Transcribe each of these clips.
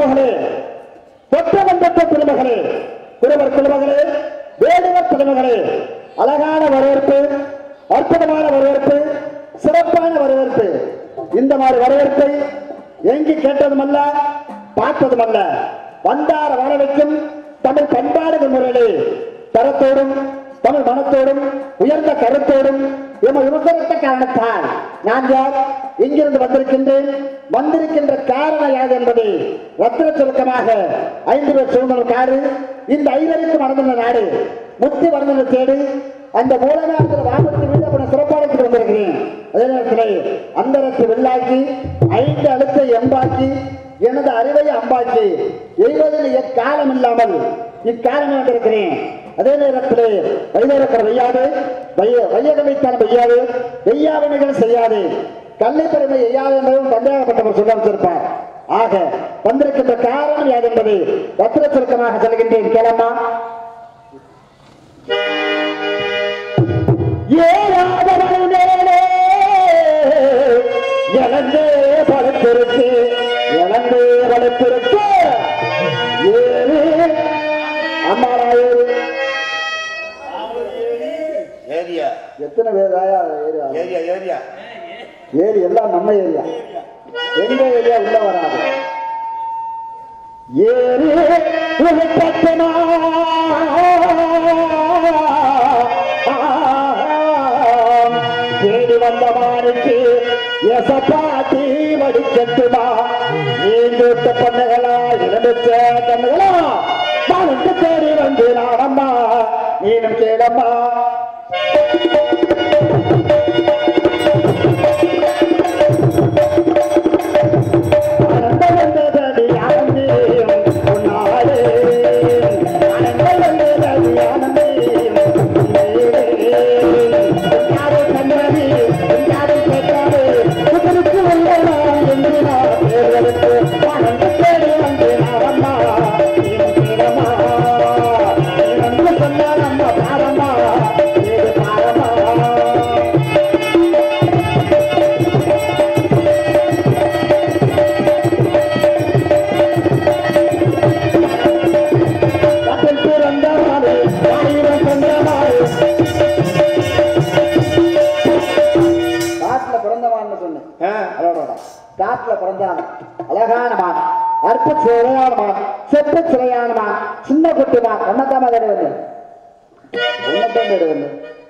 உறவுகளே தொட்டவந்தத்த திருமகளே திருவர் திருமகளே வேடுவர் திருமகளே அழகான வரவேற்பு அற்புதமான வரவேற்பு சிறப்பான வரவேற்பு இந்த மாதிரி வரவேற்பை எங்கு கேட்டதுமல்ல பார்த்ததுமல்ல வந்தார வரவைக்கும் தமிழ் பண்பாடுகள் முறையிலே தரத்தோடும் தமிழ் மனத்தோடும் உயர்ந்த கருத்தோடும் எம விமர்சனத்த காரணத்தால் நான் யார் இங்கிருந்து வந்திருக்கின்றேன் வந்திருக்கின்ற காரணம் யாது என்பதை ரத்தின சுருக்கமாக ஐந்து பேர் சூழ்நிலை காடு இந்த ஐவருக்கும் நடந்த நாடு முத்தி வர்ணனை தேடி அந்த மூலநாட்டில் வாபத்து மீது அப்படி சிறப்பாடத்துக்கு வந்திருக்கிறேன் அதே நேரத்தில் அந்தரத்து வெள்ளாக்கி ஐந்து அழுத்தை எம்பாக்கி எனது அறிவை அம்பாக்கி எய்வதில் எக்காலம் இல்லாமல் இக்காலம் வந்திருக்கிறேன் அதே நேரத்தில் வைத்திருக்கிற வையாது வைய வையகம் வைத்தால் வையாது வெய்யாவினைகள் செய்யாது கல்லை பெருமை எய்யாது என்பதும் சந்தேகப்பட்டவர் சொல்ல வச்சிருப்பார் ஆக வந்திருக்கின்ற காரணம் யாது என்பதை ரத்தின சுருக்கமாக சொல்கின்றேன் கேளம்மா ஏறாதவன் மேலே இழந்தே பழுத்திருக்கு இழந்தே பழுத்திருக்கு ஏறு அம்மாராயர் ஏரியா எத்தனை பேர் ஆயா ஏரியா ஏரியா ஏரியா ஏரி எல்லாம் நம்ம ஏரியா எங்க ஏரியா உள்ள வராது ஏரி உழைப்பட்டனா தேடி வந்த மானுக்கு எசப்பாட்டி வடிக்கட்டுமா நீங்க பண்ணகளா இழந்துச்ச கண்ணுகளா மானுக்கு தேடி வந்து நாடம்மா நீனும் கேளம்மா ஆனந்தவந்ததடி ஆனந்தேயம் உன்னாலே. ஆனந்தவந்ததடி ஆனந்தேயம் உன்னேலே. உன்னாலே கண்டனி, உன்னாலே கேட்டாலே, புதருக்கு உள்ளனா என்று நான் தேர்தலுக்கு ஆனந்த தேடி வந்து நாரம்மா, நீயும் தீரமா. நீ வந்து சொன்ன நம்ம பாரம்மா, இது பாரமா காட்டில் பிறந்த நாடு, ஆயிரம் கொண்ட நாடு. காட்டுல பிறந்தவான்னு சொன்னேன் அதோட காட்டுல பிறந்தான் அழகான மான் அற்ப சிலையான மான் செப்ப சிலையான மான் சின்ன குட்டி மான் ஒன்னத்தாம தேடி வந்து ஒன்னத்தான் தேடி வந்து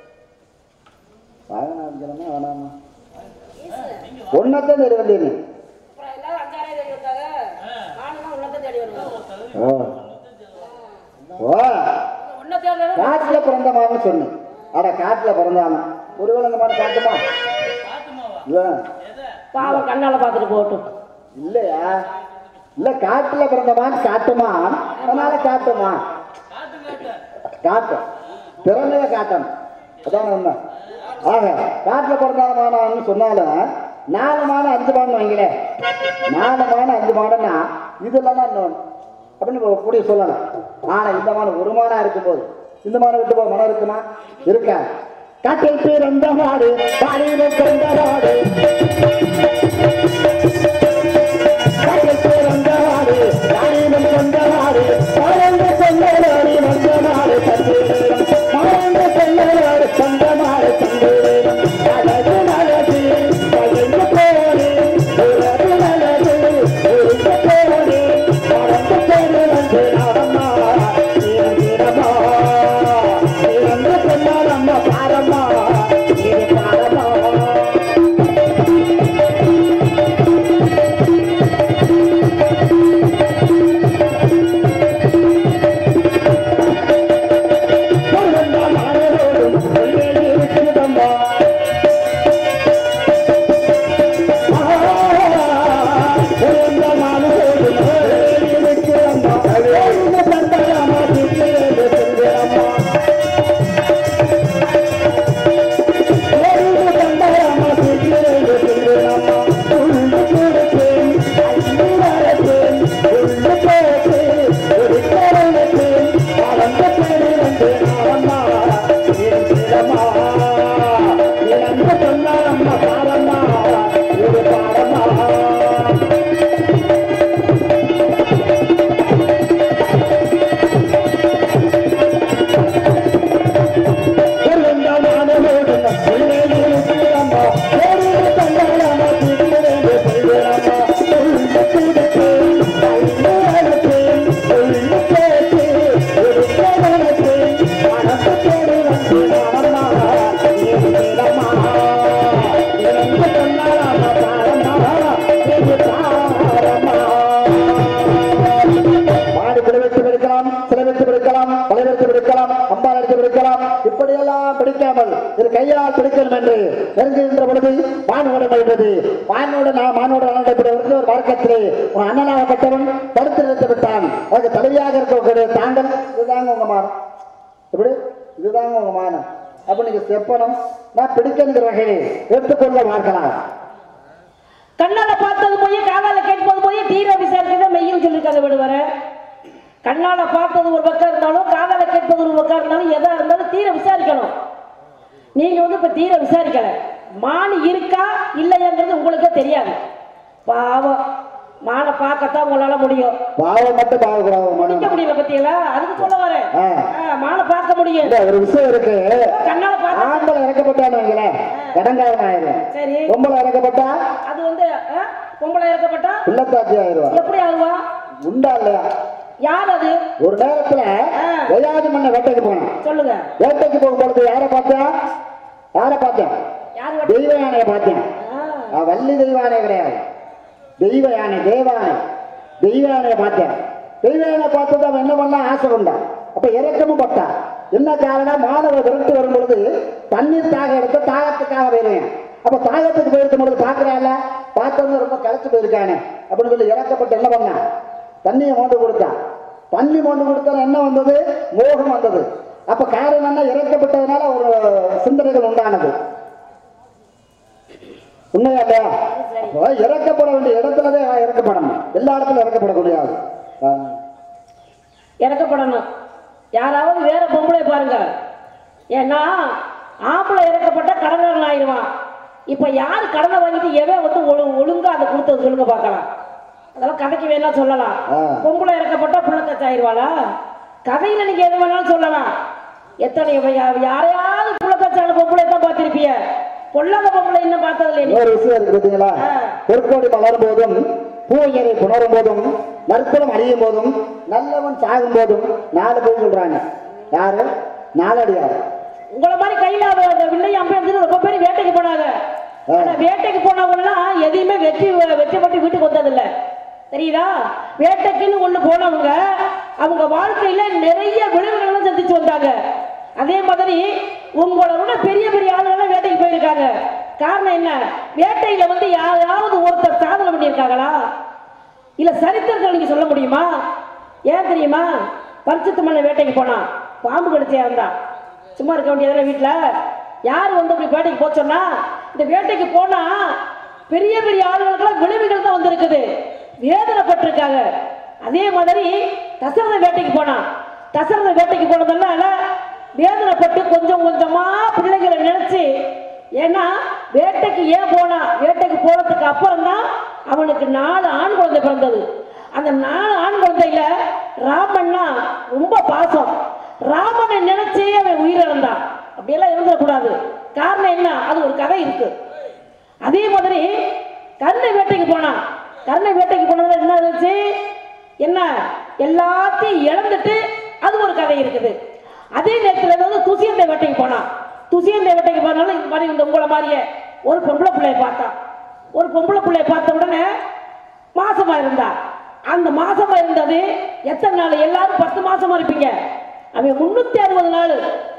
வாங்கினா வேணாமா ஒன்னத்தான் தேடி வந்தீங்க அப்புறம் எல்லாரும் அஞ்சாயிரம் தேடி வந்தாங்க நானும் உன்னத்தை தேடி வருவேன் ஓ ஓ உன்னை தேடி காட்டுல பிறந்தமான்னு சொன்னேன் அட காட்டுல பிறந்தான ஒருவேளை இந்த மாதிரி காட்டுமா இல்ல பாவம் கண்ணால பார்த்துட்டு போகட்டும் இல்லையா இல்ல காட்டுல பிறந்தமான் காட்டுமா அதனால காட்டுமா காட்டும் திறமைய காட்டும் அதான் உண்மை ஆக காட்டுல பிறந்தானமானு சொன்னாலும் நாலு மாதம் அஞ்சு மாதம் வைங்களே நாலு மாதம் அஞ்சு மாதம்னா இது இல்லைன்னா இன்னொன்று அப்படின்னு கூடிய சொல்லலாம் ஆனா இந்த மாதம் ஒரு மாதம் இருக்கும்போது இந்த மாதம் விட்டு போக மனம் இருக்குமா இருக்கா காட்டில் பிறந்த மாடு பாடியில் பிறந்த மாடு காட்டில் பிறந்த மாடு பாடியில் பிறந்த மாடு பாடங்க சொன்னதாடி வந்த மாடு தந்தேரம் பாடங்க சொன்னதாடி சொந்த மாடு தந்தேரம் அழகு அழகு பழகு போடு உலகு அழகு உருக போடு பறந்து போடு வந்து நாடம்மா நீரமா நீரந்து சொன்னால் அம்மா பாரம்மா நீரு பாரமா மானோட மகிழ்வது மானோட நான் மானோட ஆனந்தப்படுவதற்கு ஒரு மார்க்கத்திலே உன் அண்ணனாகப்பட்டவன் தடுத்து நிறுத்த விட்டான் அதுக்கு தலைவியாக இருக்கக்கூடிய தாங்கள் இதுதாங்க உங்க மானம் எப்படி இதுதாங்க உங்க மானம் அப்ப நீங்க செப்பனம் நான் பிடிக்கிற வகையை எடுத்துக்கொள்ள பார்க்கலாம் கண்ணால பார்த்தது போய் காதால கேட்பது போய் தீர விசாரிக்கதான் மெய்யும் சொல்லிருக்காங்க விடுவார கண்ணால பார்த்தது ஒரு பக்கம் இருந்தாலும் காதால கேட்பது ஒரு பக்கம் இருந்தாலும் எதா இருந்தாலும் தீர விசாரிக்கணும் நீங்க வந்து இப்ப தீர விசாரிக்கல மான் இருக்கா இல்லையாங்கிறது உங்களுக்கே தெரியாது பாவம் மானை பார்க்கத்தான் உங்களால முடியும் பாவம் மட்டும் பாவக்கூடாது மனம் பிடிக்க முடியல பத்தியலா அதுக்கு சொல்ல வரேன் ஆ. ஆ, மானை பார்க்க முடியும் இல்ல ஒரு விஷயம் இருக்கு கண்ணால பார்க்க ஆம்பளை இறக்கப்பட்டான்னு வைங்களேன் இடங்காவன் ஆயிரும் சரி பொம்பளை இறக்கப்பட்டா அது வந்து ஆ, பொம்பளை இறக்கப்பட்டா பிள்ளைத்தாச்சி ஆயிடுவா எப்படி ஆகுவா உண்டா இல்லையா யார் அது ஒரு நேரத்துல ஆ. வெயாதி மண்ண வேட்டைக்கு போனோம் சொல்லுங்க வேட்டைக்கு போகும்பொழுது யாரை பார்த்தேன் யாரை பார்த்தேன் யார் வெட்டி- தெய்வ யானையை பார்த்தேன் ஆ, ஆ, வள்ளி தெய்வ யானை கிடையாது தெய்வ யானை தேவ யானை தெய்வ யானையை பார்த்தேன் தெய்வ யானை பார்த்தது அவன் என்ன பண்ணா ஆசை கொண்டான் அப்ப இறக்கமும் பட்டான் என்ன காரணம் மாணவ விரட்டு வரும் பொழுது தண்ணீர் தாக எடுத்து தாகத்துக்காக போயிருவேன் அப்ப தாகத்துக்கு போயிருக்கும் பொழுது பாக்குறாள் பார்த்தவங்க ரொம்ப களைச்சு போயிருக்கானே அப்படின்னு சொல்லி இறக்கப்பட்டு என்ன பண்ணான் தண்ணியை மோண்டு கொடுத்தான் தண்ணி மோண்டு கொடுத்தா என்ன வந்தது மோகம் வந்தது அப்ப காரணம் என்ன இறக்கப்பட்டதுனால ஒரு சிந்தனைகள் உண்டானது உண்மையா இல்லையா அப்போ இறக்கப்பட வேண்டிய இடத்துலதான் இறக்கப்படணும் எல்லா இடத்துல இறக்கப்படக்கூடாது ஆ. இறக்கப்படணும் யாராவது வேற பொம்பளை பாருங்க ஏன்னா ஆம்பளை இறக்கப்பட்டா கடன்காரன் ஆயிடுவான் இப்ப யார் கடனை வாங்கிட்டு எவன் வந்து ஒழு ஒழுங்கா அதை கொடுத்தது சொல்லுங்க பார்க்கலாம் அதெல்லாம் கதைக்கு வேணா சொல்லலாம் ஆ. பொம்பளை இறக்கப்பட்டா புள்ளத்தச்சு ஆயிடுவாளா கதையில நீங்க எது வேணாலும் சொல்லலாம் எத்தனை யா- யாரையாவது புள்ளத்தச்சான பொம்பளை தான் பார்த்திருப்பிய பொல்லாத பொம்பளை இன்னும் பார்த்ததில்லை நீ இன்னொரு விஷயம் இருக்கு பார்த்தீங்களா ஆ. பொற்கோடி மலரும் போதும் பூயரை புணரும் போதும் நற்குலம் அழியும் போதும் நல்லவன் சாகும் போதும் நாலு பேர் சொல்றாங்க யாரு நாலடியார் உங்களை மாதிரி கையில அவ- அந்த வில்லை அம்பை எடுத்துட்டு ரொம்ப பேர் வேட்டைக்கு போனாங்க ஆ. ஆனா வேட்டைக்கு போனவங்கலாம் எதையுமே வெற்றி வெற்றி பட்டு வீட்டுக்கு வந்ததில்ல தெரியுதா வேட்டைக்குன்னு ஒண்ணு போனவங்க அவங்க வாழ்க்கையில நிறைய விளைவுகளும் சந்திச்சு வந்தாங்க அதே மாதிரி உங்களை விட பெரிய பெரிய ஆளுங்கெல்லாம் வேட்டைக்கு போயிருக்காங்க காரணம் என்ன வேட்டையில வந்து யாராவது ஒருத்தர் சாதனை பண்ணியிருக்காங்களா இல்ல சரித்திரத்தில் நீங்க சொல்ல முடியுமா ஏன் தெரியுமா பரிசுத்த மண்ண வேட்டைக்கு போனான் பாம்பு கடிச்சே இருந்தான் சும்மா இருக்க வேண்டியதானே வீட்டுல யார் வந்து இப்படி வேட்டைக்கு போச்சோன்னா இந்த வேட்டைக்கு போனா பெரிய பெரிய ஆளுகளுக்கெல்லாம் விளைவுகள் தான் வந்திருக்குது வேதனைப்பட்டிருக்காங்க அதே மாதிரி தசரத வேட்டைக்கு போனான் தசரத வேட்டைக்கு போனதெல்லாம் வேதனைப்பட்டு கொஞ்சம் கொஞ்சமா பிள்ளைகளை நினைச்சு ஏன்னா வேட்டைக்கு ஏன் போனான் வேட்டைக்கு போறதுக்கு அப்புறம் தான் அவனுக்கு நாலு ஆண் குழந்தை பிறந்தது அந்த நாலு ஆண் குழந்தையில ராமன்னா ரொம்ப பாசம் ராமனை நினைச்சே அவன் உயிரிழந்தான் அப்படியெல்லாம் இருந்துடக்கூடாது காரணம் என்ன அது ஒரு கதை இருக்கு அதே மாதிரி கருணை வேட்டைக்கு போனான் கருணை வேட்டைக்கு போனதுல என்ன இருந்துச்சு என்ன எல்லாத்தையும் இழந்துட்டு அது ஒரு கதை இருக்குது அதே நேரத்தில் வந்து துசியந்தை வேட்டைக்கு போனான் துசியந்தை வேட்டைக்கு போனாலும் இந்த மாதிரி இந்த உங்களை மாதிரியே ஒரு பொம்பளை பிள்ளைய பார்த்தான் ஒரு பொம்பளை பிள்ளைய பார்த்த உடனே மாசமா இருந்தா அந்த மாசமா இருந்தது எத்தனை நாள் எல்லாரும் பத்து மாசமா இருப்பீங்க அவன் முன்னூத்தி அறுபது நாள்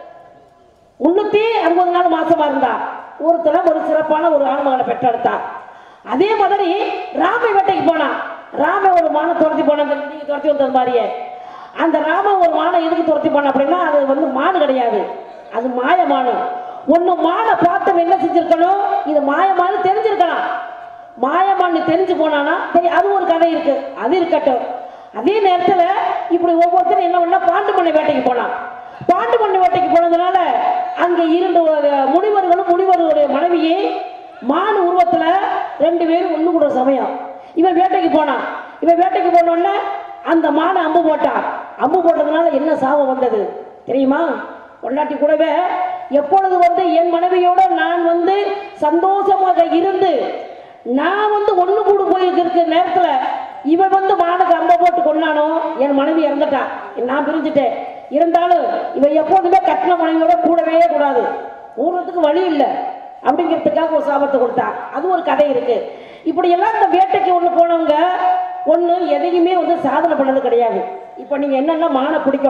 முன்னூத்தி அறுபது நாள் மாசமா இருந்தா ஒருத்தர ஒரு சிறப்பான ஒரு ஆண்மகனை பெற்றெடுத்தா அதே மாதிரி ராம வேட்டைக்கு போனான் ராம ஒரு மானை துரத்தி போன நீங்க துரத்தி வந்தது மாதிரியே அந்த ராம ஒரு மானை எதுக்கு துரத்தி போன அப்படின்னா அது வந்து மாடு கிடையாது அது மாயமானு ஒண்ணு மானை பார்த்தவன் என்ன செஞ்சிருக்கணும் இது மாயமானு தெரிஞ்சிருக்கலாம் மாயமான்னு தெரிஞ்சு போனானா சரி அது ஒரு கதை இருக்கு அது இருக்கட்டும் அதே நேரத்துல இப்படி ஒவ்வொருத்தரும் என்ன பண்ணா பாண்டு பண்ணை வேட்டைக்கு போனான் பாண்டு பண்ணை வேட்டைக்கு போனதுனால அங்க இரண்டு ஒரு முனிவர்களும் முனிவர்களுடைய மனைவியே மான் உருவத்துல ரெண்டு பேரும் ஒண்ணு கூட சமயம் இவன் வேட்டைக்கு போனான் இவன் வேட்டைக்கு போன உடனே அந்த மானை அம்பு போட்டான் அம்பு போட்டதுனால என்ன சாபம் வந்தது தெரியுமா பொண்டாட்டி கூடவே எப்பொழுது வந்து என் மனைவியோட நான் வந்து சந்தோஷமாக இருந்து நான் வந்து ஒண்ணு கூட போயிருக்க நேரத்துல இவன் வந்து மானுக்கு அம்ப போட்டு கொண்டானோ என் மனைவி இறந்துட்டான் நான் பிரிஞ்சுட்டேன் இருந்தாலும் இவன் எப்போதுமே கட்டின மனைவியோட கூடவே கூடாது ஊறதுக்கு வழி இல்லை அப்படிங்கிறதுக்காக ஒரு சாபத்தை கொடுத்தான் அது ஒரு கதை இருக்கு இப்படி எல்லாம் இந்த வேட்டைக்கு ஒண்ணு போனவங்க ஒண்ணு எதையுமே வந்து சாதனை பண்ணது கிடையாது இப்போ நீங்க என்னென்ன மானை பிடிக்கணும்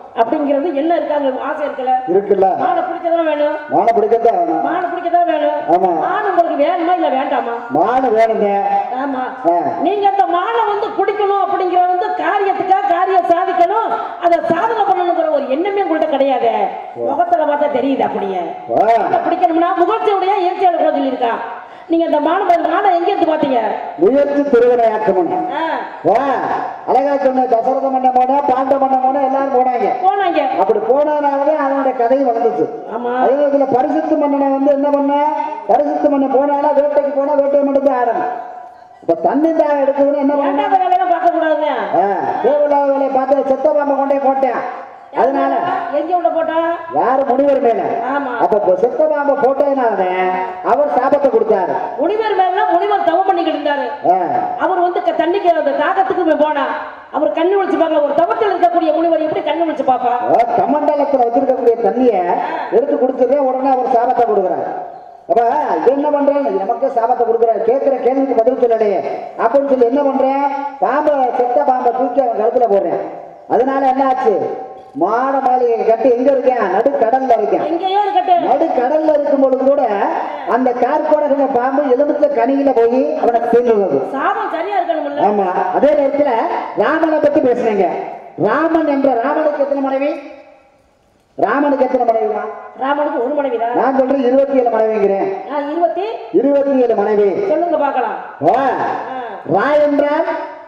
அப்படிங்கிறது என்ன இருக்காங்க ஆசை இருக்கல இருக்குல்ல மானை பிடிக்கதான் வேணும் மானை பிடிக்கத்தான் வேணும் மானை பிடிக்கதான் வேணும் ஆமா. மான் உங்களுக்கு வேணுமா இல்ல வேண்டாமா மானை வேணுங்க ஆமா ஆ. நீங்க அந்த மானை வந்து பிடிக்கணும் அப்படிங்கிற வந்து காரியத்துக்கா காரியம் சாதிக்கணும் அதை சாதனை பண்ணணுங்கிற ஒரு எண்ணமே உங்கள்ட்ட கிடையாது முகத்துல பார்த்தா தெரியுது அப்படியே ஆ, மானை பிடிக்கணும்னா முகர்ச்சியுடைய இயற்கையாளர் கூட சொல்லியிருக்கான் நீங்க இந்த மானை மானை எங்க இருந்து பாத்தீங்க முயற்சி திருவினையாக்கணும் ஆ, வா அழகா சொன்ன தசரத மன்ன போனா பாண்ட மன்ன போனா எல்லாரும் போனாங்க போனாங்க அப்படி போனதுனாலதான் அவனுடைய கதை வளர்ந்துச்சு ஆமா அதே நேரத்துல பரிசுத்து மன்னனை வந்து என்ன பண்ண பரிசுத்து மன்னன் போனாலும் வேட்டைக்கு போனா வேட்டை மட்டும் தான் ஆரம்பம் இப்ப தண்ணி தான் எடுக்கணும்னு என்ன பண்ண வேண்டாத வேலையெல்லாம் பார்க்க கூடாதுங்க தேவையில்லாத வேலையை பார்த்து செத்த பாம்பை கொண்டே போட்டேன் அதனால எங்க உள்ள போட்டா யாரு முனிவர் மேல ஆமா அப்ப இப்ப செத்த பாம்பை போட்டதுனாலதான் அவர் சாபத்தை கொடுத்தாரு முனிவர் மேல முனிவர் தவம் பண்ணிக்கிட்டு இருந்தாரு ஆ, அவர் வந்து க- தண்ணிக்கு அந்த தாகத்துக்கு போனா அவர் கண்ணு விழிச்சு பார்க்கல ஒரு தவத்தில் இருக்கக்கூடிய முனிவர் எப்படி கண்ணு விழிச்சு பாப்பா ஆ, கமண்டலத்துல வச்சிருக்கக்கூடிய தண்ணிய எடுத்து கொடுத்துட்டு உடனே அவர் சாபத்தை கொடுக்குறாரு அப்ப இது என்ன பண்றேன் நமக்கு சாபத்தை கொடுக்குறாரு கேட்கிற கேள்விக்கு பதில் சொல்லலையே அப்படின்னு சொல்லி என்ன பண்றேன் பாம்பை செத்த பாம்பை தூக்கி அவன் கழுத்துல போடுறேன் அதனால என்ன ஆச்சு மாட மாளிகை கட்டி எங்க இருக்கேன் நடு கடல்ல இருக்கேன் எங்கேயோ இருக்கட்டு நடு கடல்ல இருக்கும் பொழுது கூட அந்த கார்கோடக பாம்பு எலுமிச்ச கனியில போய் அவனை தீர்ந்தது சாபம் சரியா இருக்கணும்ல ஆமா அதே நேரத்துல ராமனை பத்தி பேசுனீங்க ராமன் என்ற ராமனுக்கு எத்தனை மனைவி ராமனுக்கு எத்தனை மனைவிமா ராமனுக்கு ஒரு மனைவிதான் நான் சொல்றேன் இருபத்தி ஏழு மனைவிங்கிறேன் நான் இருபத்தி இருபத்தி ஏழு மனைவி சொல்லுங்க பார்க்கலாம் வா. ஆ. ரா என்றால்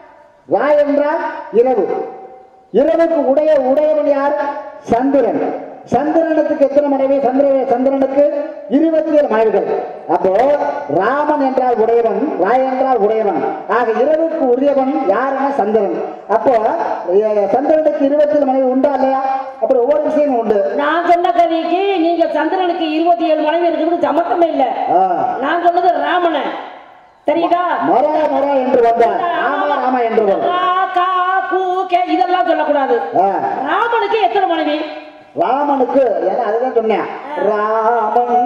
ரா என்றால் இரவு இரவுக்கு உடைய உடையவன் யார் சந்திரன் சந்திரனுக்கு எத்தனை மனைவி சந்திர சந்திரனுக்கு இருபத்தி ஏழு மனைவிகள் அப்போ ராமன் என்றால் உடையவன் ராய் என்றால் உடையவன் ஆக இரவுக்கு உரியவன் யாருன்னா சந்திரன் அப்போ எ, சந்திரனுக்கு இருபத்தி ஏழு மனைவி உண்டா இல்லையா அப்படி ஒவ்வொரு விஷயமும் உண்டு நான் சொன்ன கதைக்கு நீங்க சந்திரனுக்கு இருபத்தி ஏழு மனைவி இருக்கிறது சமத்தமே இல்ல ஆ. நான் சொன்னது ராமனை தெரியுதா மொரா மொரா என்று வந்தார் ராமா ராமா என்று வந்தார் கா, கா, கூ, கே, இதெல்லாம் சொல்லக்கூடாது ஆ. ராமனுக்கு எத்தனை மனைவி ராமனுக்கு ஏன்னா அதுதான் சொன்னேன் ராமன்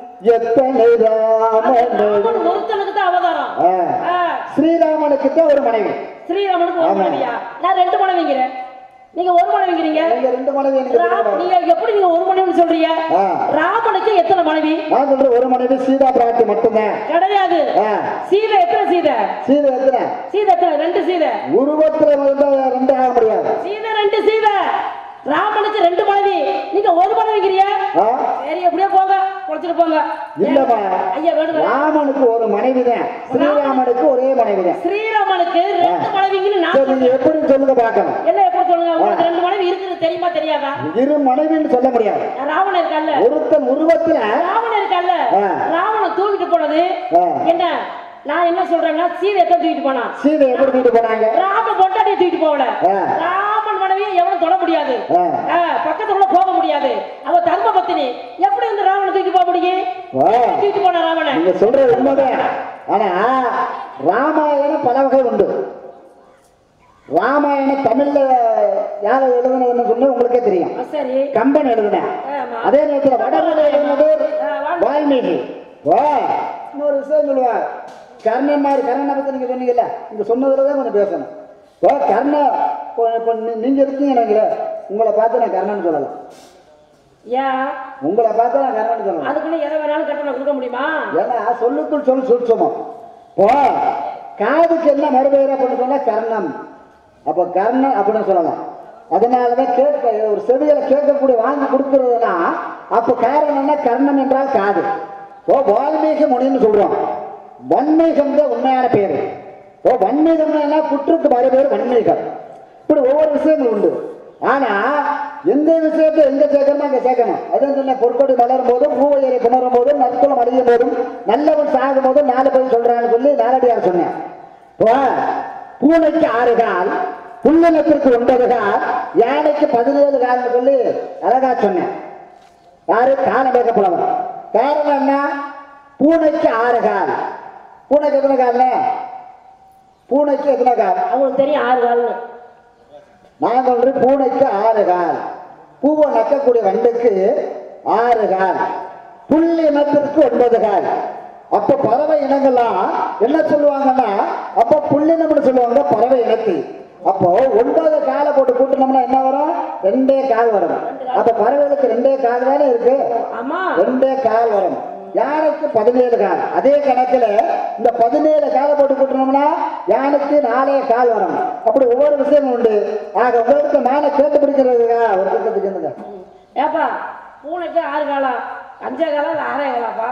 எத்தனை ராமன் ராமன் ஒருத்தனுக்கு தான் அவதாரம் ஆ. ஆ, ஸ்ரீராமனுக்கு தான் ஒரு மனைவி ஸ்ரீராமனுக்கு ஒரு ஆமா. மனைவியா நான் ரெண்டு மனைவிங்கிறேன் நீங்க ஒரு மனைவிங்கிறீங்க நீங்க ரெண்டு மனைவி எனக்கு ராம், தெரியும். நீங்க எப்படி நீங்க ஒரு மனைவின்னு சொல்றீங்க ஆ. ராமனுக்கு எத்தனை மனைவி நான் சொல்றேன் ஒரு மனைவி சீதா பிராட்டி மட்டும்தான் கிடையாது ஆ. சீதை எத்தனை சீதை சீதை எத்தனை சீதை எத்தனை ரெண்டு சீதை உருவத்துல வந்து ரெண்டு ஆக முடியாது சீதை ரெண்டு சீதை ராமனுக்கு ரெண்டு மனைவி நீங்க ஒரு மனைவிங்கிறிய ஆ? சரி எப்படியோ போங்க குறைச்சிட்டு போங்க இல்லம்மா ஐயா வேணும் ராமனுக்கு ஒரு மனைவி தான் ஸ்ரீராமனுக்கு ஒரே மனைவி தான் ஸ்ரீராமனுக்கு ரெண்டு மனைவிங்கன்னு நான் சரி நீங்க எப்படி சொல்லுங்க பார்க்கணும் என்ன எப்படி சொல்லுங்க உங்களுக்கு ரெண்டு மனைவி இருக்குது தெரியுமா தெரியாதா இரு மனைவின்னு சொல்ல முடியாது ராவணன் இருக்கான்ல ஒருத்தன் உருவத்துல ராவணன் இருக்கான்ல ஆ. ராவணன் தூக்கிட்டு போனது ஆ. என்ன நான் என்ன சொல்றேன்னா சீதை எத்தனை தூக்கிட்டு போனான் சீதை எப்படி தூக்கிட்டு போனாங்க ராம பொண்டாட்டியை தூக்கிட்டு போகல ஆ. ராமன் மனைவியை எவனும் தொட முடியாது ஆ. ஆ, பக்கத்துல போக முடியாது அவ தர்ம பத்தினி எப்படி இந்த ராவணன் தூக்கிட்டு போக முடியும் ஆ. தூக்கிட்டு போன ராவணன் நீங்க சொல்றது உண்மைதான் ஆனா ராமாயணம் பல வகை உண்டு ராமாயணம் தமிழ்ல யார் எழுதுனதுன்னு சொன்னா உங்களுக்கே தெரியும் ஆ, சரி கம்பன் எழுதுனேன் ஆமா. அதே நேரத்துல வடமொழி எழுதுனது ஆ, வால்மீகி. வால்மீகி வா இன்னொரு விஷயம் சொல்லுவார் கர்ணன் மாதிரி கர்ணனை பத்தி நீங்க சொன்னீங்கல்ல நீங்க சொன்னதுல தான் கொஞ்சம் பேசணும் இப்போ கர்ண இப்போ இப்போ நீ- நீங்க இருக்கீங்க நினைக்கல உங்களை பார்த்து நான் கர்ணன் சொல்லலாம் ஏன் உங்களை பார்த்து நான் கர்ணன் சொல்லலாம் அதுக்குள்ள எதை வேணாலும் கட்டணம் கொடுக்க முடியுமா ஏன்னா சொல்லுக்குள் சொல் சுட்சமம் இப்போ காதுக்கு என்ன மறுபெயர் அப்படின்னு சொன்னா கர்ணம் அப்போ கர்ணம் அப்படின்னு சொல்லலாம் அதனாலதான் கேட்க ஒரு செவிகளை கேட்கக்கூடிய வாங்கி கொடுக்கறதுனா அப்போ காரணம்னா கர்ணம் என்றால் காது ஓ வால்மீக முனின்னு சொல்றோம் வன்மீகம் தான் உண்மையான பேர் ஓ வன்மீகம்னா குற்றுக்கு மறுபேர் வன்மீகம் இப்படி ஒவ்வொரு விஷயங்கள் உண்டு ஆனா எந்த விஷயத்தை எங்க சேர்க்கணுமோ அங்க சேர்க்கணும் அதான் சொன்ன பொற்கொடி மலரும் போதும் பூவையரை புணரும் போதும் நற்குலம் அழியும் போதும் நல்லவன் சாகும் போதும் நாலு பேர் சொல்றான்னு சொல்லி நாலடியார் சொன்னேன் இப்போ பூனைக்கு ஆறு கால் புல்லினத்திற்கு ஒன்பது கால் யானைக்கு பதினேழு கால்னு சொல்லி அழகா சொன்னேன் யாரு காலம் புலவன் காரணம் என்ன பூனைக்கு ஆறு கால் பூனைக்கு எத்தனை கால்னே பூனைக்கு எத்தனை கால் அவங்களுக்கு தெரியும் ஆறு கால்னு நான் சொல்றேன் பூனைக்கு ஆறு கால் பூவை நக்கக்கூடிய வண்டுக்கு ஆறு கால் புள்ளி இனத்திற்கு ஒன்பது கால் அப்ப பறவை இனங்கள்லாம் என்ன சொல்லுவாங்கன்னா அப்ப புள்ளினம்னு சொல்லுவாங்க பறவை இனத்தை அப்போ ஒன்பது காலை போட்டு கூட்டினோம்னா என்ன வரும் ரெண்டே கால் வரும் அப்ப பறவைகளுக்கு ரெண்டே கால் தானே இருக்கு ஆமா ரெண்டே கால் வரும் யானைக்கு பதினேழு கால் அதே கணக்குல இந்த பதினேழு காலை போட்டு கூட்டினோம்னா யானைக்கு நாலே கால் வரும் அப்படி ஒவ்வொரு விஷயமும் உண்டு ஆக உங்களுக்கு நானே கேட்டு பிடிக்கிறதுக்கா ஒரு பக்கத்துக்கு இருந்துங்க ஏப்பா பூனைக்கு ஆறு காலா அஞ்சே காலா இல்லை ஆறே காலாப்பா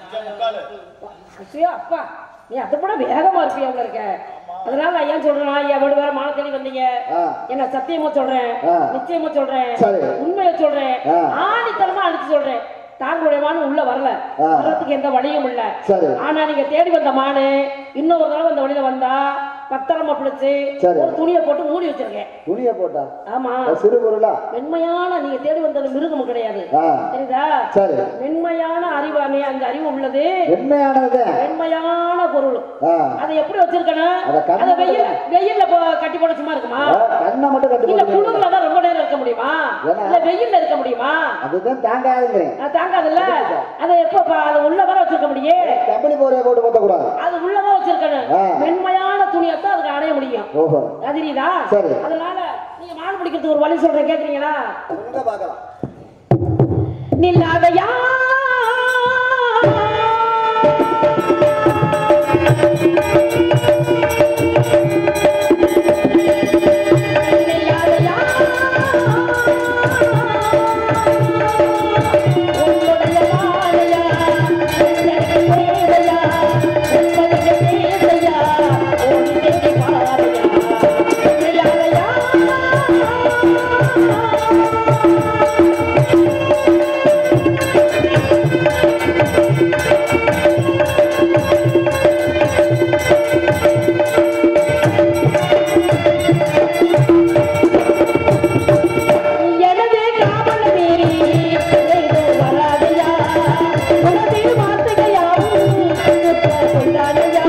ஐயோ அப்பா நீ அதை விட வேகமா இருப்பியா உங்க இருக்க அதனால நான் ஏன் சொல்றேன் ஐயா வீடு வேற மான தேடி வந்தீங்க ஆ. என்ன சத்தியமா சொல்றேன் ஆ. நிச்சயமா சொல்றேன் சரி. உண்மையை சொல்றேன் ஆ. ஆணித்தனமா அடிச்சு சொல்றேன் தாங்களுடைய மானு உள்ள வரல ஆ. வர்றதுக்கு எந்த வழியும் இல்ல சரி ஆனா நீங்க தேடி வந்த மானு இன்னொரு தடவை அந்த வழியில வந்தா பத்திரமா பிடிச்சு சரி. ஒரு துணியை போட்டு மூடி வச்சிருக்கேன் துணியை போட்டா ஆமா அது சிறு பொருளா மென்மையான நீங்க தேடி வந்தது மிருகம் கிடையாது ஆ தெரியுதா சரி மென்மையான அறிவாணி அந்த அறிவு உள்ளது உண்மையானது மென்மையான பொருள் ஆ அதை எப்படி வச்சிருக்கணும் அத கண்ணு அதை வெயில் வெயில்ல போ- கட்டி போட சும்மா இருக்குமா ஆ, கண்ணை மட்டும் கட்டி இல்ல போடுங்க குளிர்ல தான் ரொம்ப நேரம் இருக்க முடியுமா ஏன்னா? இல்ல வெயில்ல இருக்க முடியுமா அதுதான் தாங்காதுங்கிறேன் அது தாங்காதுல்ல அதை எப்ப பா- அது உள்ள வர வச்சிருக்க முடியும் கம்பெனி போரைய போட்டு போத்தக்கூடாது அது உள்ளதான் வச்சிருக்கணும் ஆ. மென்மையான துணியத்தான் அதுக்கு அடைய முடியும் ஓஹோ தெரியுதா சரி. அதனால நீங்க மாடு பிடிக்கிறதுக்கு ஒரு வழி சொல்றேன் கேக்குறீங்களா சொல்லுங்க பார்க்கலாம் நில்லாதையா நில்லாதையா உன்னுடைய மாலையா உன்னுடைய தேவையா உன்னுடைய தேவையா உன்னுடைய பாதையா நில்லாதையா எனது காவல் மீறி ஏதோ வராதையா உனது வார்த்தையாவும் குற்ற கொண்டாதையா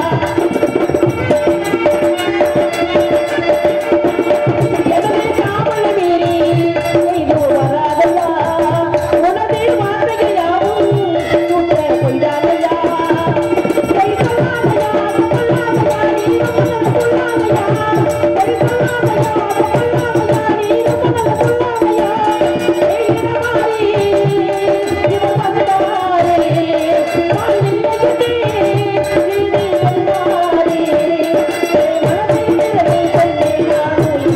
எனது காவல் மீறி ஏதோ வராதையா உனது வார்த்தையாவும் குற்ற கொண்டாதையா கை கொள்ளாதையா கொள்ளாதையா நீ கொள்ளாதையா கை கொள்ளாதையா கொள்ளாதையா நீ கொள்ளாதையா ஏகிற மாறி இவர் வந்தாரே வாழ்நிலையதே நீதி வந்தாரே மனதிலே கொண்டே நானும்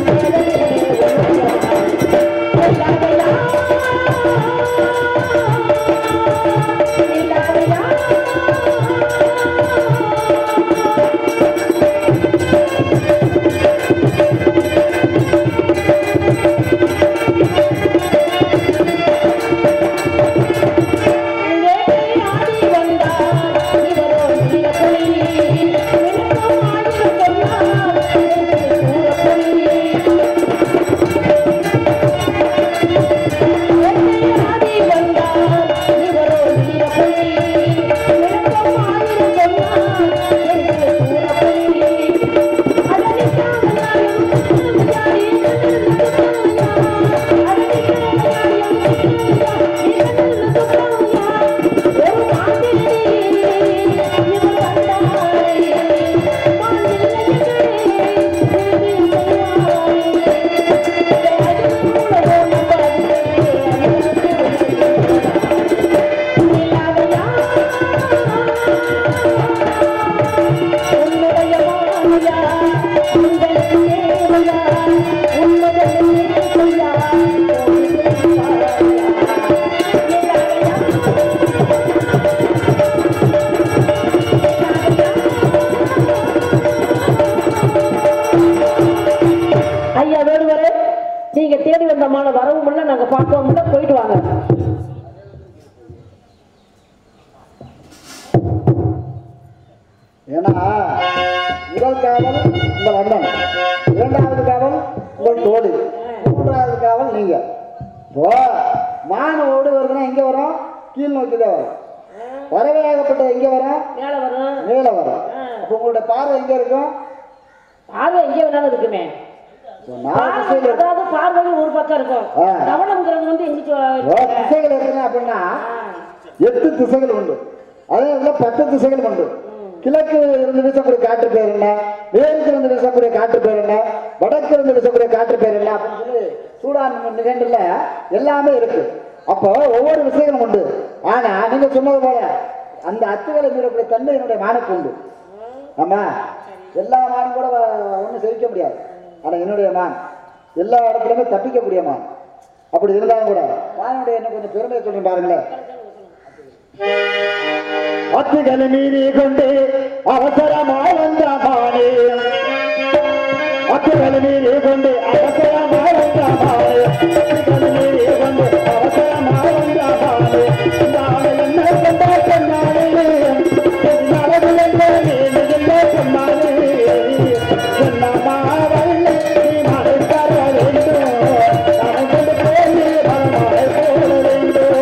ஆடி வந்தார் இவரோ நீலப்புலி எனக்கும் ஆயிரம் சொன்னார் சூரப்புலி ஆடி வந்தார் இவரோ நீலப்புலி எனக்கும் ஆயிரம் சொன்னார் சூரப்புலி உன்னுடைய மாயா உங்கள் தேவையா உன்னுடைய தேவையா ஐயா வேடுவரே நீங்க தேடி வந்த மான வரவும் இல்லை நாங்க பார்க்கவும் இல்லை போயிட்டு வாங்க ஏன்னா முதல் காவல் உங்கள் அண்ணன் இரண்டாவது காவல் உங்கள் தோழி மூன்றாவது காவல் நீங்க இப்போ மான் ஓடு வருதுன்னா எங்க வரும் கீழ் நோக்கி தான் வரும் வரவையாகப்பட்டது எங்க வரும் மேல வரும் மேலே வரும் அப்போ உங்களுடைய பார்வை எங்க இருக்கும் பார்வை எங்கே வேணாலும் இருக்குமே இப்போ நாலு பார்வை, திசையில் இருக்கு அதாவது பார்வைகள் ஒரு பக்கம் இருக்கும் ஆ. கவனம்ங்கிறது வந்து எங்கிட்டு ஓ, திசைகள் இருக்குங்க அப்படின்னா எட்டு திசைகள் உண்டு அதே போல பத்து திசைகள் உண்டு கிழக்கு இருந்து வீசக்கூடிய காற்று பேர் என்ன மேற்கு இருந்து வீசக்கூடிய காற்று பேர் என்ன வடக்கு இருந்து வீசக்கூடிய காற்று பேர் என்ன அப்படின்னு சொல்லி சூடான் நிகழ்ந்துல எல்லாமே இருக்கு அப்போ ஒவ்வொரு விஷயங்களும் உண்டு ஆனா நீங்க சொன்னது போல அந்த அத்துகளை மீறக்கூடிய தன்மை என்னுடைய மானுக்கு உண்டு ஆமா எல்லா மானும் கூட ஒன்றும் செவிக்க முடியாது ஆனா என்னுடைய மான் எல்லா இடத்துலயுமே தப்பிக்கக்கூடிய மான் அப்படி இருந்தாலும் கூட மானுடைய என்ன கொஞ்சம் பெருமையை சொல்லி பாருங்களேன் அத்துகளை மீறி கொண்டு அவசரமாய் வந்த மானே அத்துகளை மீறி கொண்டு அவசரமாய் வந்த மானே அத்துகளை மீறி கொண்டு அவசரமாய் வந்த மானே இந்த ஆளை என்ன கொண்டா சொன்னாலே நடவு என்ற நீதி என்ன சொன்னாலே சொன்னமா வல்லை நீ மறை தர வேண்டும் நடந்து போய் மலை போட வேண்டும்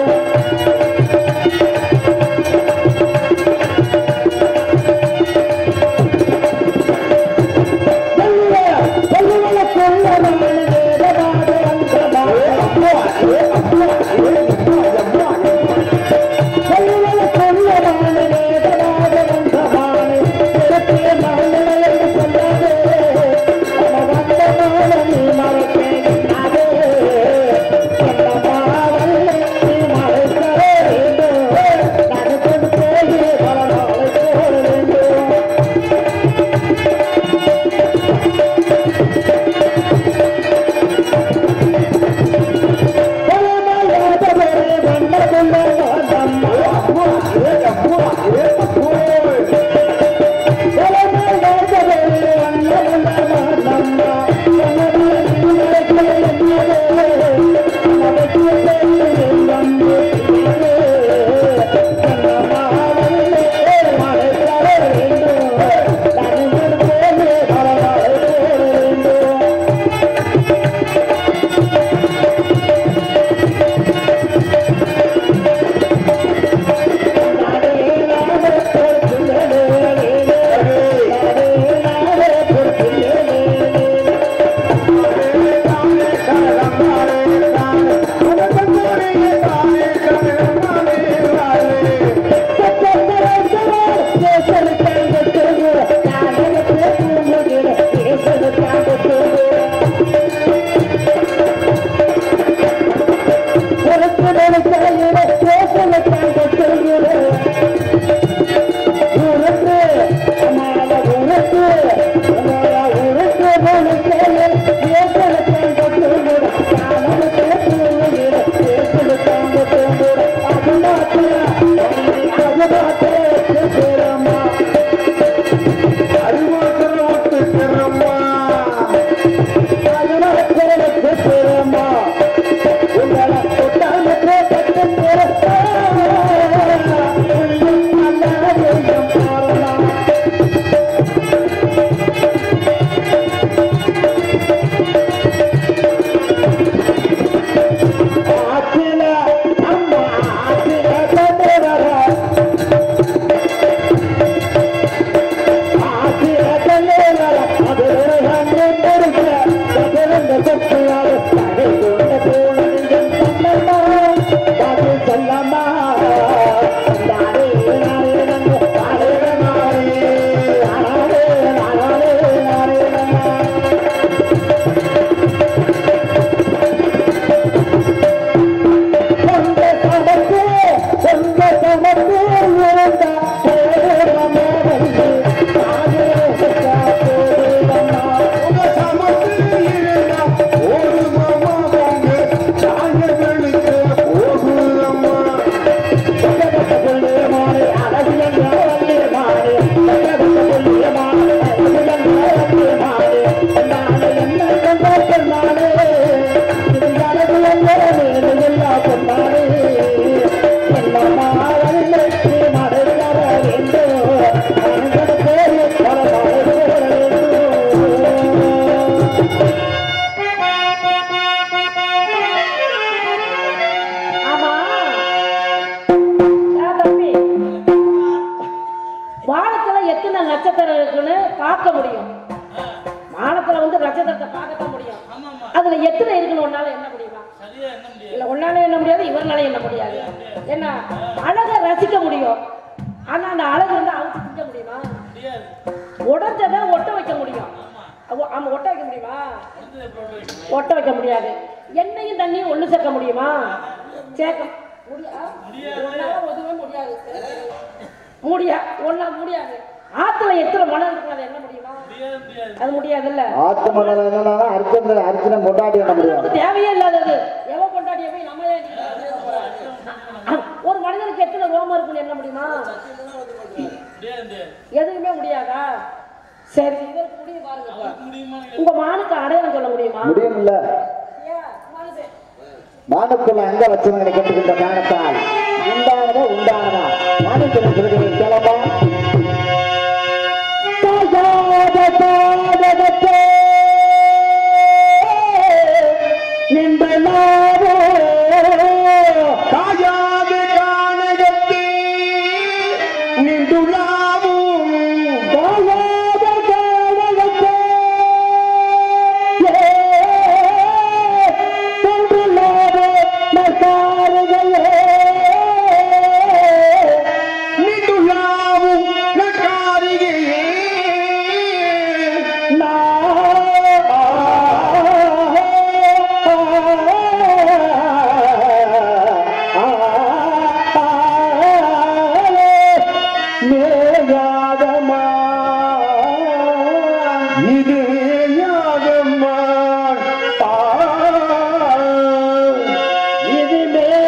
ஆமா ஆ, தம்பி வானத்துல எத்தனை நட்சத்திரம் இருக்குன்னு பார்க்க முடியும் வானத்துல வந்து நட்சத்திரத்தை பார்க்கத்தான் முடியும் அதுல எத்தனை இருக்குன்னு ஒன்னால எண்ண முடியுமா இல்ல ஒன்னால எண்ண முடியாது இவர்னால எண்ண முடியாது ஏன்னா அழகை ரசிக்க முடியும் ஆனா அந்த அழகு வந்து அவுத்து திங்க முடியுமா உடஞ்சதை ஒட்ட வைக்க முடியும் அவ- ஆமா ஒட்ட வைக்க முடியுமா ஒட்ட வைக்க முடியாது எண்ணெயும் தண்ணியும் ஒண்ணு சேர்க்க முடியுமா சேர்க்க முடியா உன்னால ஒதுவே முடியாது முடியா ஒன்னா முடியாது ஆத்துல எத்தனை மணல் இருக்கு அதை என்ன முடியுமா அது முடியாதுல்ல ஆத்து மணல் என்னன்னா அர்ச்சனை அர்ச்சனை கொண்டாடி என்ன முடியும் நமக்கு தேவையே இல்லாதது எவன் கொண்டாடிய போய் நம்ம ஏன் நீங்க- ஒரு மனிதனுக்கு எத்தனை ரோமம் இருக்குன்னு என்ன முடியுமா எதுவுமே முடியாதா சரி இதற்கு முடிவு பாருங்க இப்ப. உங்க மானுக்கு அடையாளம் சொல்ல முடியுமா முடியும் இல்ல ஏன்? மானுக்கு. மானுக்குள்ள அங்க வச்சவங்களை கட்டுகின்ற ஞானத்தால் உண்டானதா உண்டானதா மானுக்குள்ள சொல்கிறது கிளம்பா காயாது காணகத்து நின்றுலாவும் காயாத காணகத்து தொன்றுலாவோ நசாருகளே நின்றுலாவும் நகாரிகையே இது யாகமான் இது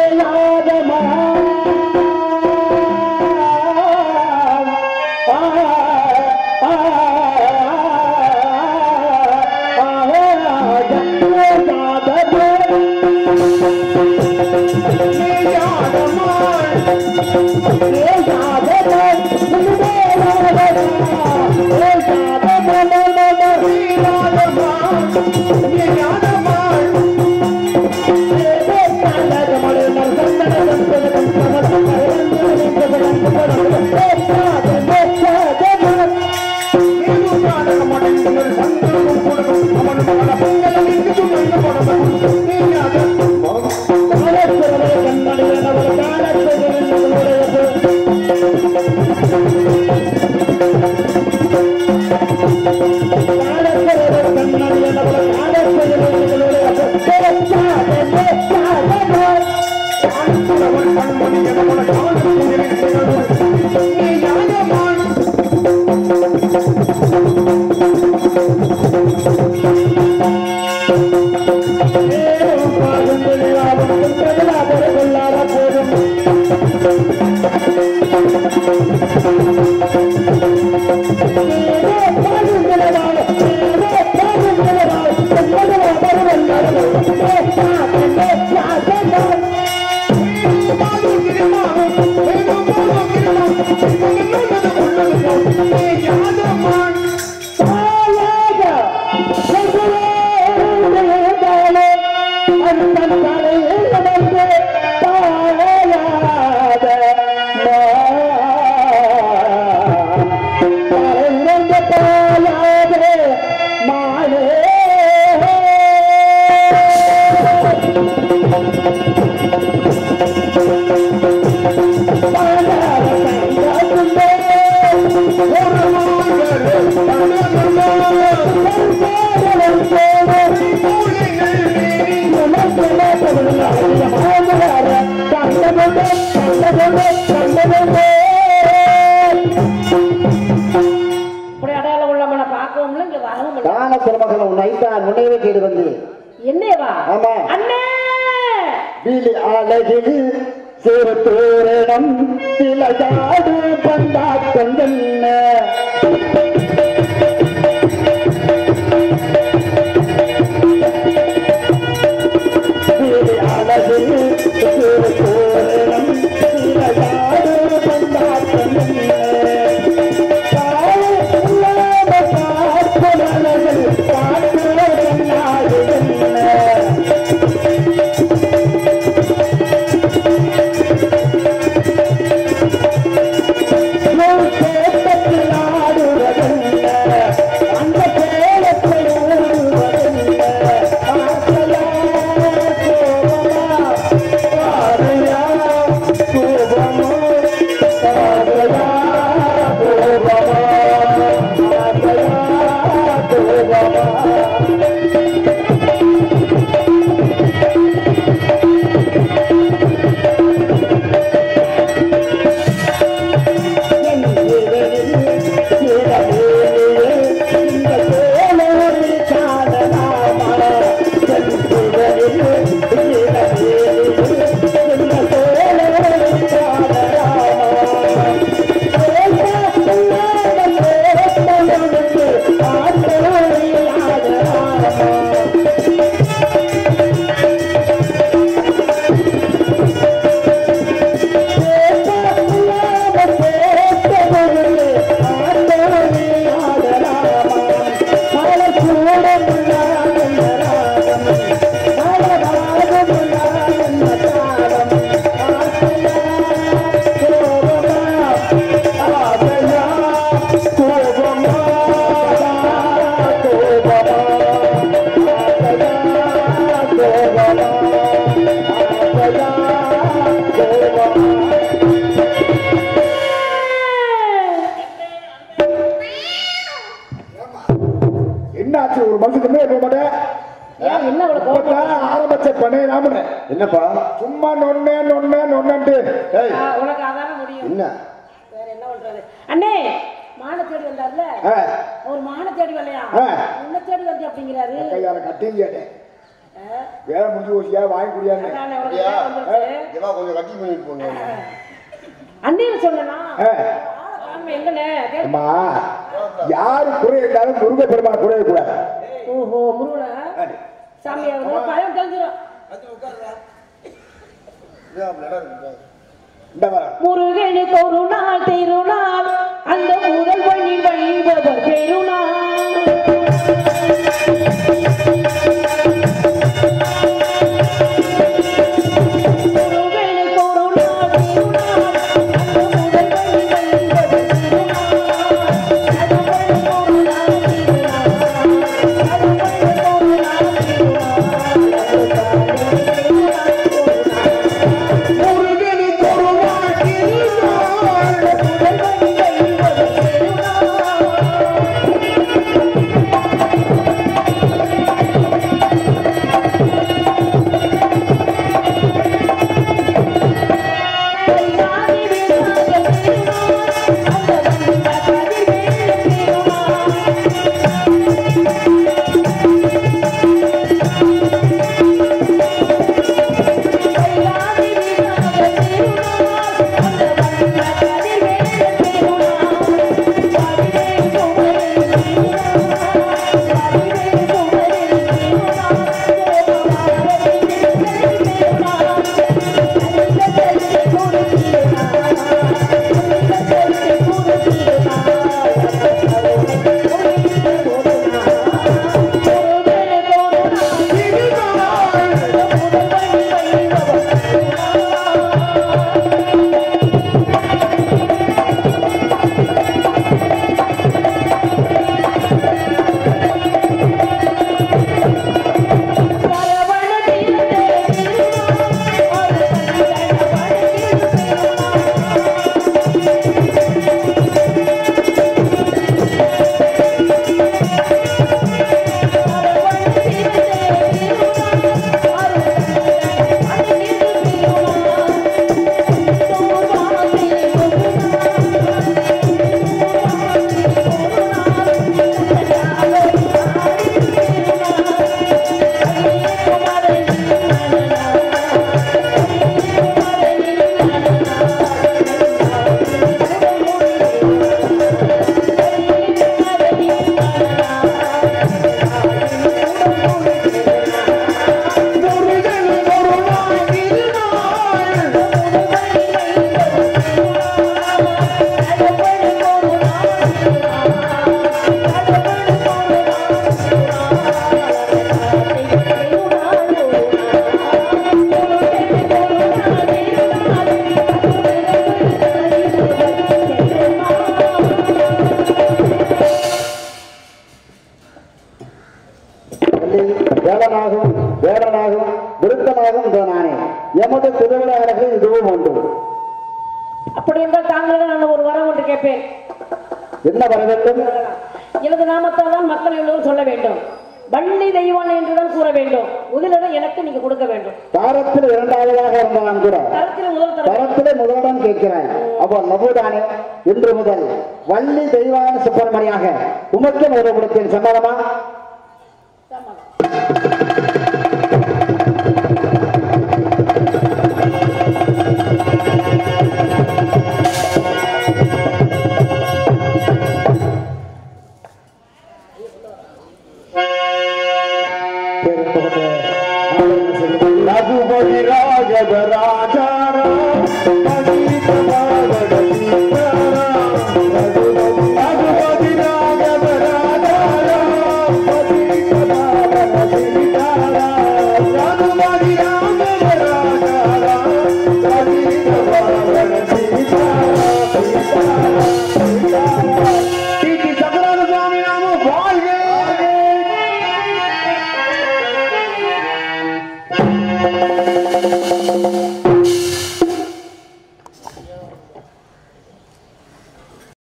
இப்படி அடையாளம் உள்ளவனை பார்க்கவும் இல்லை இங்க வரவும் இல்லை தான திருமகள் உன் ஐந்தான் முனைவே கேடு வந்து என்னவா ஆமா. அண்ணே விழி அழகில் சிறு தோரணம் சில ஜாடு பந்தாக்கந்தன்ன விழி அழகில் சிறு தோரணம் சில ஜாடு பந்தாக்கந்தன்ன காட்டு ஆச்சு ஒரு மனுஷனுமே இருக்க மாட்டேன் ஏன் என்ன அவ்வளவு கோபம் இப்பதான் ஆரம்பிச்ச பண்ணே நாமனே என்னப்பா சும்மா நொன்னே நொன்னே நொன்னன்ட்டு ஏய் ஆ, உனக்கு அதான முடியும் என்ன வேற என்ன பண்றது அண்ணே மான தேடி வந்தார்ல ஆ, அவர் மான தேடி வரலையா ஆ. உன்னை தேடி வந்து அப்படிங்கிறாரு கையால கட்டியும் கேட்டேன் ஆ, வேலை முடிஞ்சு போச்சியா வாங்கி குடியான்னு அதானே, உனக்கு அப்படியா? தேவை வந்துருச்சு. இவா கொஞ்சம் கட்டி பண்ணிட்டு போங்க அண்ணின்னு சொன்னா ஆ. எங்கண்ணே கேட்டு- அம்மா யாரு குறை இருந்தாலும் முருக பெருமாள் குறைய கூடாது ஓஹோ முருகனா சாமி அவர் பயம் தெரிஞ்சிடும் இந்த வர முருகனுக்கு ஒரு நாள் திருநாள் அந்த முதல் வழி வழிபவர் பெருநாள் முருகனுக்கு ஒரு நாள் திருநாள் அந்த முதல் வழி வழிபவர் பெருநாள் அதற்கு ஒரு நாள் திருநாள் அதற்கு ஒரு நாள் திருநாள் முருகனுக்கு ஒரு நாள் திருநாள் முதல் வழி வழிபவர் பெருநாள் வேடனாகும் வேடனாகும் விருத்தனாகும் இதோ நானே எமது திருவிழாவர்கள் இதுவும் உண்டு அப்படி என்றால் தாங்களிடம் நான் ஒரு வரம் ஒன்று கேட்பேன் என்ன வர வேண்டும் எனது நாமத்தால் தான் மக்கள் எல்லோரும் சொல்ல வேண்டும் வள்ளி தெய்வான் என்றுதான் கூற வேண்டும் முதலிடம் எனக்கு நீங்க கொடுக்க வேண்டும் தாரத்தில் இரண்டாவதாக இருந்தாலும் கூட தரத்தில் முதல் தர தரத்திலே முதலிடம் கேட்கிறேன் அப்போ நபுதானே இன்று முதல் வள்ளி தெய்வான சுப்பிரமணியாக உமக்கு நேரம் கொடுத்தேன் சம்மதமா ரகுபதி ராஜவ ராஜாராம்